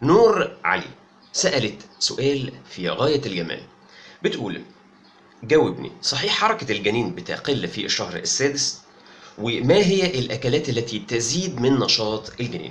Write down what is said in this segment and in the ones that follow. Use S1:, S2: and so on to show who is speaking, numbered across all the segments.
S1: نور علي سألت سؤال في غاية الجمال بتقول جاوبني صحيح حركة الجنين بتقل في الشهر السادس وما هي الأكلات التي تزيد من نشاط الجنين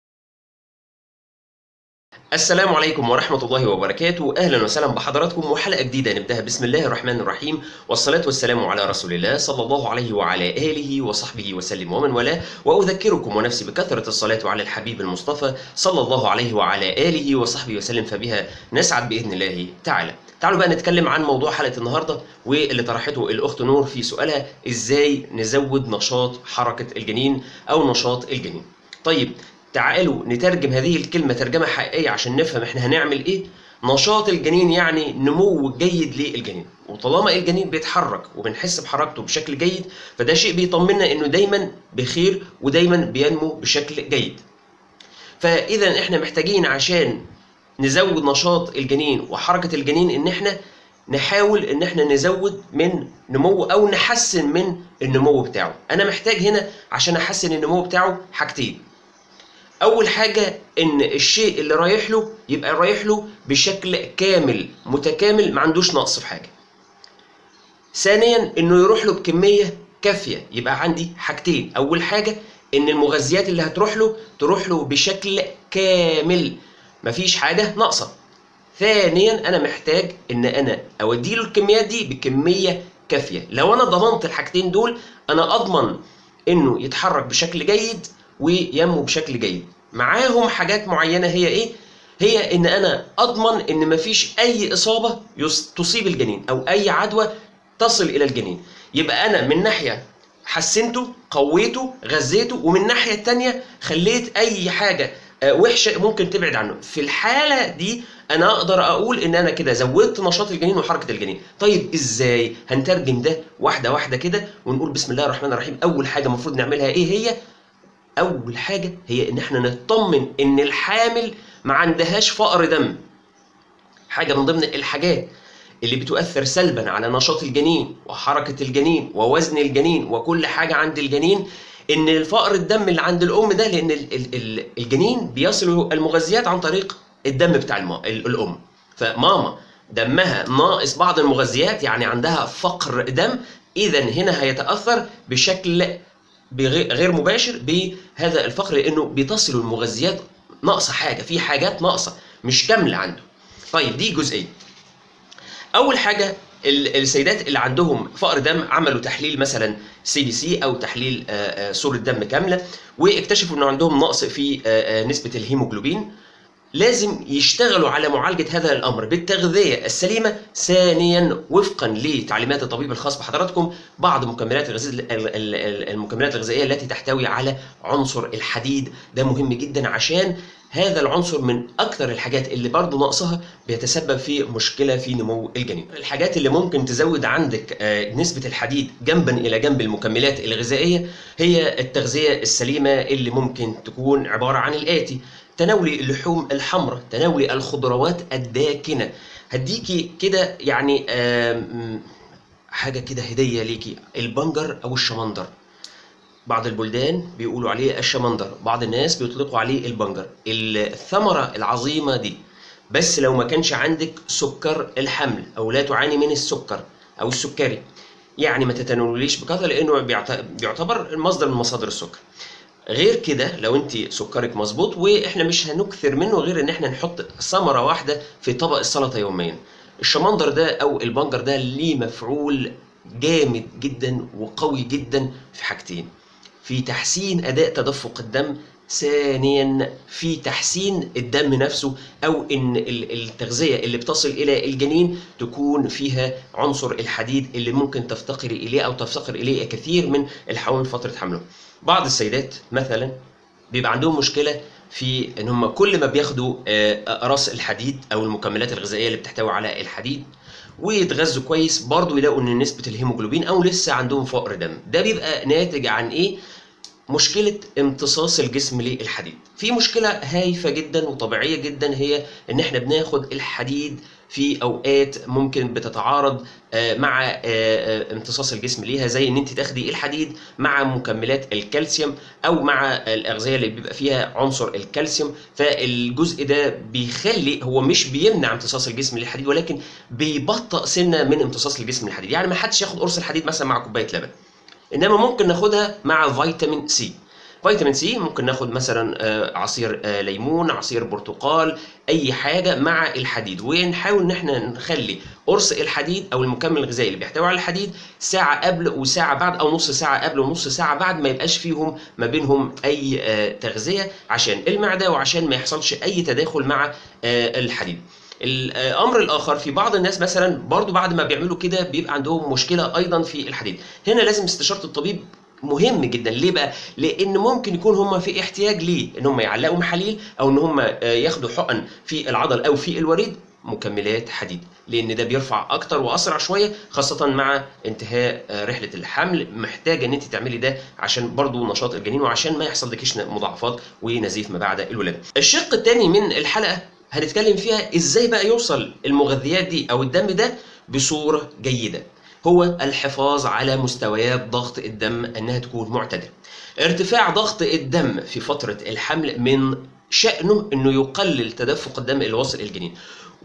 S1: السلام عليكم ورحمة الله وبركاته أهلا وسهلا بحضراتكم وحلقة جديدة نبدأها بسم الله الرحمن الرحيم والصلاة والسلام على رسول الله صلى الله عليه وعلى آله وصحبه وسلم ومن والاه وأذكركم ونفسي بكثرة الصلاة على الحبيب المصطفى صلى الله عليه وعلى آله وصحبه وسلم فبها نسعد بإذن الله تعالى تعالوا بقى نتكلم عن موضوع حلقة النهاردة واللي طرحته الأخت نور في سؤالها إزاي نزود نشاط حركة الجنين أو نشاط الجنين طيب تعالوا نترجم هذه الكلمة ترجمة حقيقية عشان نفهم احنا هنعمل ايه نشاط الجنين يعني نمو جيد للجنين وطالما الجنين بيتحرك وبنحس بحركته بشكل جيد فده شيء بيطمنا انه دايما بخير ودايما بينمو بشكل جيد فاذا احنا محتاجين عشان نزود نشاط الجنين وحركة الجنين ان احنا نحاول ان احنا نزود من نمو او نحسن من النمو بتاعه انا محتاج هنا عشان احسن النمو بتاعه حاجتين اول حاجه ان الشيء اللي رايح له يبقى رايح له بشكل كامل متكامل ما عندوش نقص في حاجه ثانيا انه يروح له بكميه كافيه يبقى عندي حاجتين اول حاجه ان المغذيات اللي هتروح له تروح له بشكل كامل مفيش حاجه ناقصه ثانيا انا محتاج ان انا اودي له الكميات دي بكميه كافيه لو انا ضمنت الحاجتين دول انا اضمن انه يتحرك بشكل جيد وينمو بشكل جيد معاهم حاجات معينه هي ايه هي ان انا اضمن ان مفيش اي اصابه تصيب الجنين او اي عدوى تصل الى الجنين يبقى انا من ناحيه حسنته قويته غذيته ومن الناحيه الثانيه خليت اي حاجه وحشه ممكن تبعد عنه في الحاله دي انا اقدر اقول ان انا كده زودت نشاط الجنين وحركه الجنين طيب ازاي هنترجم ده واحده واحده كده ونقول بسم الله الرحمن الرحيم اول حاجه المفروض نعملها ايه هي اول حاجه هي ان احنا نطمن ان الحامل ما عندهاش فقر دم حاجه من ضمن الحاجات اللي بتؤثر سلبا على نشاط الجنين وحركه الجنين ووزن الجنين وكل حاجه عند الجنين ان الفقر الدم اللي عند الام ده لان الجنين بيصل المغذيات عن طريق الدم بتاع الام فماما دمها ناقص بعض المغذيات يعني عندها فقر دم اذا هنا هيتاثر بشكل غير مباشر بهذا الفقر لانه بتصل المغذيات ناقصه حاجه في حاجات ناقصه مش كامله عنده طيب دي جزئيه اول حاجه السيدات اللي عندهم فقر دم عملوا تحليل مثلا سي بي سي او تحليل صوره دم كامله واكتشفوا انه عندهم نقص في نسبه الهيموجلوبين لازم يشتغلوا على معالجة هذا الأمر بالتغذية السليمة ثانيا وفقا لتعليمات الطبيب الخاص بحضراتكم بعض مكملات المكملات الغذائية التي تحتوي على عنصر الحديد ده مهم جدا عشان هذا العنصر من أكثر الحاجات اللي برضه ناقصها بيتسبب في مشكلة في نمو الجنين الحاجات اللي ممكن تزود عندك نسبة الحديد جنبا إلى جنب المكملات الغذائية هي التغذية السليمة اللي ممكن تكون عبارة عن الآتي تناولي اللحوم الحمراء تناولي الخضروات الداكنة هديكي كده يعني حاجة كده هدية ليكي البنجر أو الشمندر بعض البلدان بيقولوا عليه الشمندر بعض الناس بيطلقوا عليه البنجر الثمرة العظيمة دي بس لو ما كانش عندك سكر الحمل أو لا تعاني من السكر أو السكري يعني ما تتناوليش بكثرة لأنه بيعتبر مصدر من مصادر السكر غير كده لو انت سكرك مظبوط واحنا مش هنكثر منه غير ان احنا نحط ثمره واحده في طبق السلطه يوميا الشمندر ده او البنجر ده ليه مفعول جامد جدا وقوي جدا في حاجتين في تحسين اداء تدفق الدم ثانيا في تحسين الدم نفسه او ان التغذيه اللي بتصل الى الجنين تكون فيها عنصر الحديد اللي ممكن تفتقري اليه او تفتقر اليه كثير من الحوامل فتره حملهم بعض السيدات مثلا بيبقى عندهم مشكله في ان هم كل ما بياخدوا راس الحديد او المكملات الغذائيه اللي بتحتوي على الحديد ويتغذوا كويس برضه يلاقوا ان نسبه الهيموجلوبين او لسه عندهم فقر دم ده بيبقى ناتج عن ايه مشكلة امتصاص الجسم للحديد في مشكلة هايفة جدا وطبيعية جدا هي ان احنا بناخد الحديد في اوقات ممكن بتتعارض آه، مع آه، آه، امتصاص الجسم ليها زي ان انت تاخدي الحديد مع مكملات الكالسيوم او مع الاغذيه اللي بيبقى فيها عنصر الكالسيوم فالجزء ده بيخلي هو مش بيمنع امتصاص الجسم للحديد ولكن بيبطئ سنه من امتصاص الجسم للحديد يعني ما حدش ياخد قرص الحديد مثلا مع كوبايه لبن انما ممكن ناخدها مع فيتامين سي فيتامين سي ممكن ناخد مثلا آه، عصير آه، ليمون عصير برتقال اي حاجه مع الحديد ونحاول ان احنا نخلي قرص الحديد او المكمل الغذائي اللي بيحتوي على الحديد ساعه قبل وساعه بعد او نص ساعه قبل ونص ساعه بعد ما يبقاش فيهم ما بينهم اي آه، تغذيه عشان المعده وعشان ما يحصلش اي تداخل مع آه، الحديد الامر الاخر في بعض الناس مثلا برضو بعد ما بيعملوا كده بيبقى عندهم مشكله ايضا في الحديد هنا لازم استشاره الطبيب مهم جدا ليه بقى لان ممكن يكون هم في احتياج ليه ان هم يعلقوا محاليل او ان هم آه، ياخدوا حقن في العضل او في الوريد مكملات حديد لان ده بيرفع اكتر واسرع شويه خاصه مع انتهاء آه، رحله الحمل محتاجه ان انت تعملي ده عشان برضو نشاط الجنين وعشان ما يحصل لكيش مضاعفات ونزيف ما بعد الولاده الشق الثاني من الحلقه هنتكلم فيها ازاي بقى يوصل المغذيات دي او الدم ده بصوره جيده هو الحفاظ على مستويات ضغط الدم انها تكون معتدله ارتفاع ضغط الدم في فتره الحمل من شأنه انه يقلل تدفق الدم اللي واصل الجنين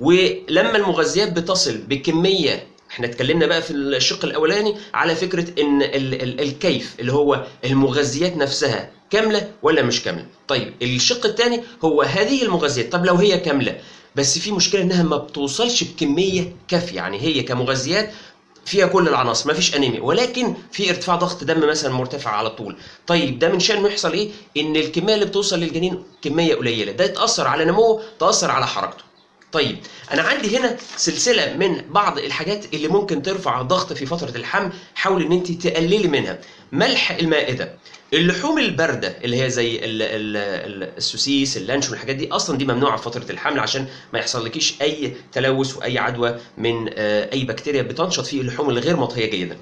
S1: ولما المغذيات بتصل بكميه احنا اتكلمنا بقى في الشق الاولاني على فكره ان ال ال الكيف اللي هو المغذيات نفسها كامله ولا مش كامله طيب الشق الثاني هو هذه المغذيات طب لو هي كامله بس في مشكله انها ما بتوصلش بكميه كافيه يعني هي كمغذيات فيها كل العناصر ما فيش انيميا ولكن في ارتفاع ضغط دم مثلا مرتفع على طول طيب ده من شأنه يحصل ايه ان الكميه اللي بتوصل للجنين كميه قليله ده يتاثر على نموه تاثر على حركته طيب انا عندي هنا سلسله من بعض الحاجات اللي ممكن ترفع الضغط في فتره الحمل حاول ان انت تقللي منها ملح المائده اللحوم البارده اللي هي زي ال ال ال السوسيس اللانشون الحاجات دي اصلا دي ممنوعه في فتره الحمل عشان ما يحصلكيش اي تلوث واي عدوى من آه، اي بكتيريا بتنشط في اللحوم الغير مطهيه جدا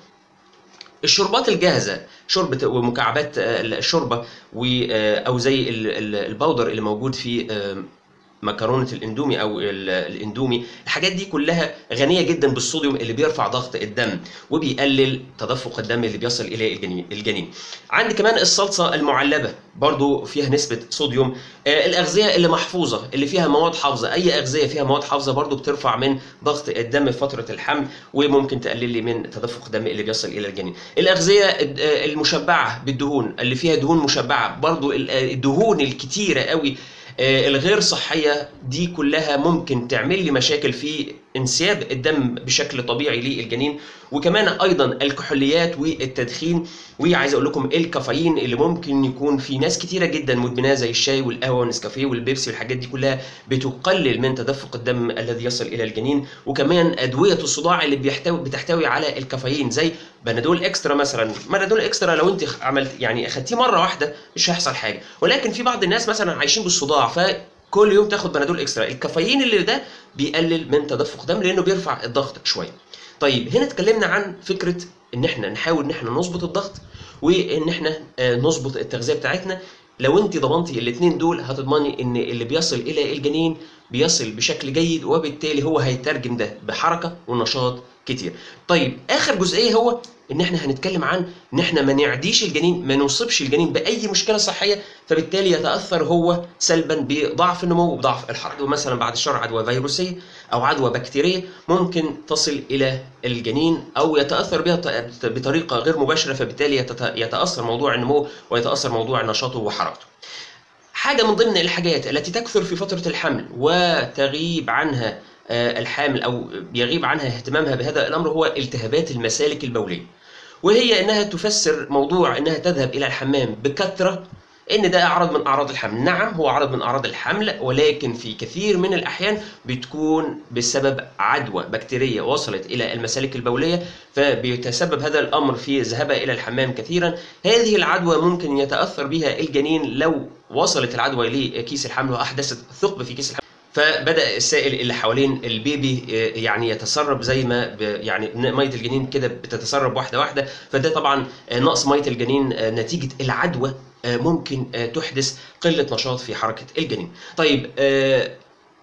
S1: الشربات الجاهزه شوربه ومكعبات آه، الشوربه و- آه، او زي ال- ال- البودر اللي موجود في آه، مكرونه الاندومي او ال- الاندومي الحاجات دي كلها غنيه جدا بالصوديوم اللي بيرفع ضغط الدم وبيقلل تدفق الدم اللي بيصل الى الجنين الجنين عندي كمان الصلصه المعلبه برضو فيها نسبه صوديوم آه، الاغذيه اللي محفوظه اللي فيها مواد حافظه اي اغذيه فيها مواد حافظه برضو بترفع من ضغط الدم في فتره الحمل وممكن تقلل لي من تدفق الدم اللي بيصل الى الجنين الاغذيه الد- آه، المشبعه بالدهون اللي فيها دهون مشبعه برضو ال- آه، الدهون الكتيره قوي آه، الغير صحيه دي كلها ممكن تعمل لي مشاكل في انسياب الدم بشكل طبيعي للجنين وكمان ايضا الكحوليات والتدخين وعايز اقول لكم الكافيين اللي ممكن يكون في ناس كتيره جدا مدمناه زي الشاي والقهوه والنسكافيه والبيبسي والحاجات دي كلها بتقلل من تدفق الدم الذي يصل الى الجنين وكمان ادويه الصداع اللي بيحتوي بتحتوي على الكافيين زي بنادول اكسترا مثلا بنادول اكسترا لو انت عملت يعني اخدتيه مره واحده مش هيحصل حاجه ولكن في بعض الناس مثلا عايشين بالصداع فكل يوم تاخد بنادول اكسترا الكافيين اللي ده بيقلل من تدفق الدم لانه بيرفع الضغط شويه طيب هنا اتكلمنا عن فكره ان احنا نحاول ان احنا نظبط الضغط وان احنا آه، نظبط التغذيه بتاعتنا لو انت ضمنتي الاثنين دول هتضمني ان اللي بيصل الى الجنين بيصل بشكل جيد وبالتالي هو هيترجم ده بحركه ونشاط كتير طيب اخر جزئيه هو ان احنا هنتكلم عن ان احنا ما نعديش الجنين ما نصيبش الجنين باي مشكله صحيه فبالتالي يتاثر هو سلبا بضعف النمو وضعف الحركه ومثلا بعد الشر عدوى فيروسيه او عدوى بكتيريه ممكن تصل الى الجنين او يتاثر بها ط- بطريقه غير مباشره فبالتالي يتت- يتاثر موضوع النمو ويتاثر موضوع نشاطه وحركته حاجه من ضمن الحاجات التي تكثر في فتره الحمل وتغيب عنها آه، الحامل او يغيب عنها اهتمامها بهذا الامر هو التهابات المسالك البوليه وهي انها تفسر موضوع انها تذهب الى الحمام بكثره ان ده اعراض من اعراض الحمل نعم هو عرض من اعراض الحمل ولكن في كثير من الاحيان بتكون بسبب عدوى بكتيريه وصلت الى المسالك البوليه فبيتسبب هذا الامر في ذهابها الى الحمام كثيرا هذه العدوى ممكن يتاثر بها الجنين لو وصلت العدوى لكيس الحمل واحدثت ثقب في كيس الحمل فبدا السائل اللي حوالين البيبي آه، يعني يتسرب زي ما ب- يعني ميه الجنين كده بتتسرب واحده واحده فده طبعا آه، نقص ميه الجنين آه، نتيجه العدوى آه، ممكن آه، تحدث قله نشاط في حركه الجنين طيب آه،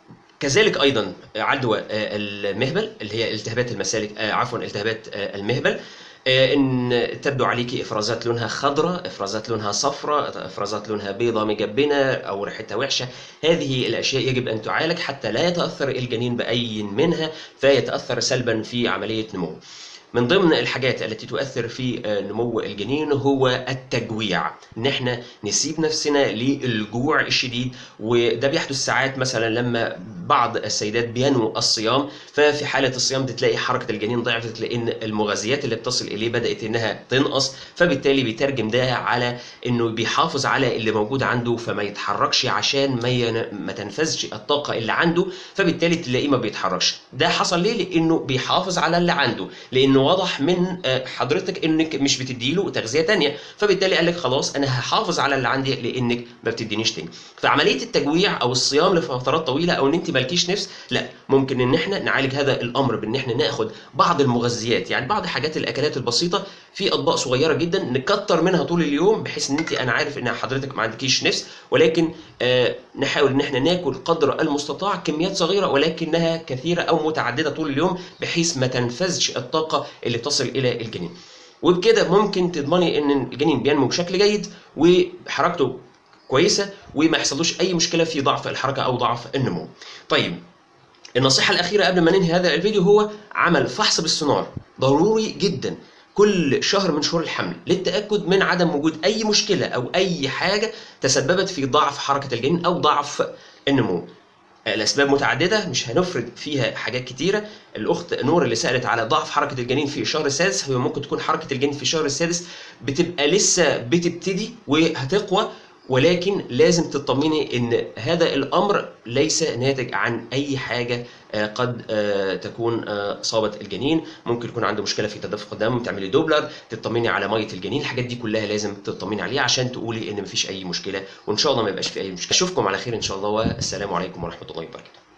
S1: كذلك ايضا عدوى آه، المهبل اللي هي التهابات المسالك آه، عفوا التهابات آه، المهبل آه، ان تبدو عليك افرازات لونها خضراء افرازات لونها صفراء افرازات لونها بيضاء مجبنه او ريحتها وحشه هذه الاشياء يجب ان تعالج حتى لا يتاثر الجنين باي منها فيتاثر سلبا في عمليه نموه من ضمن الحاجات التي تؤثر في آه، نمو الجنين هو التجويع ان احنا نسيب نفسنا للجوع الشديد وده بيحدث ساعات مثلا لما بعض السيدات بينمو الصيام ففي حاله الصيام دي تلاقي حركه الجنين ضعفت لان المغذيات اللي بتصل اليه بدات انها تنقص فبالتالي بيترجم ده على انه بيحافظ على اللي موجود عنده فما يتحركش عشان ما ين... ما تنفذش الطاقه اللي عنده فبالتالي تلاقيه ما بيتحركش ده حصل ليه لانه بيحافظ على اللي عنده لانه واضح من آه، حضرتك انك مش بتديله تغذيه تانية فبالتالي قال لك خلاص انا هحافظ على اللي عندي لانك ما بتدينيش تاني فعمليه التجويع او الصيام لفترات طويله او ان انت مالكيش نفس لا ممكن ان احنا نعالج هذا الامر بان احنا ناخد بعض المغذيات يعني بعض حاجات الاكلات البسيطه في اطباق صغيره جدا نكتر منها طول اليوم بحيث ان انت انا عارف ان حضرتك ما عندكيش نفس ولكن آه نحاول ان احنا ناكل قدر المستطاع كميات صغيره ولكنها كثيره او متعدده طول اليوم بحيث ما تنفذش الطاقه اللي تصل الى الجنين وبكده ممكن تضمني ان الجنين بينمو بشكل جيد وحركته كويسه وما يحصلوش اي مشكله في ضعف الحركه او ضعف النمو. طيب النصيحه الاخيره قبل ما ننهي هذا الفيديو هو عمل فحص بالسونار ضروري جدا كل شهر من شهور الحمل للتاكد من عدم وجود اي مشكله او اي حاجه تسببت في ضعف حركه الجنين او ضعف النمو. الاسباب متعدده مش هنفرد فيها حاجات كتيره الاخت نور اللي سالت على ضعف حركه الجنين في الشهر السادس هي ممكن تكون حركه الجنين في الشهر السادس بتبقى لسه بتبتدي وهتقوى ولكن لازم تطمني ان هذا الامر ليس ناتج عن اي حاجه آه، قد آه، تكون آه، اصابت الجنين ممكن يكون عنده مشكله في تدفق الدم تعملي دوبلر تطمني على ميه الجنين الحاجات دي كلها لازم تطمني عليها عشان تقولي ان مفيش اي مشكله وان شاء الله ما يبقاش في اي مشكله اشوفكم على خير ان شاء الله والسلام عليكم ورحمه الله وبركاته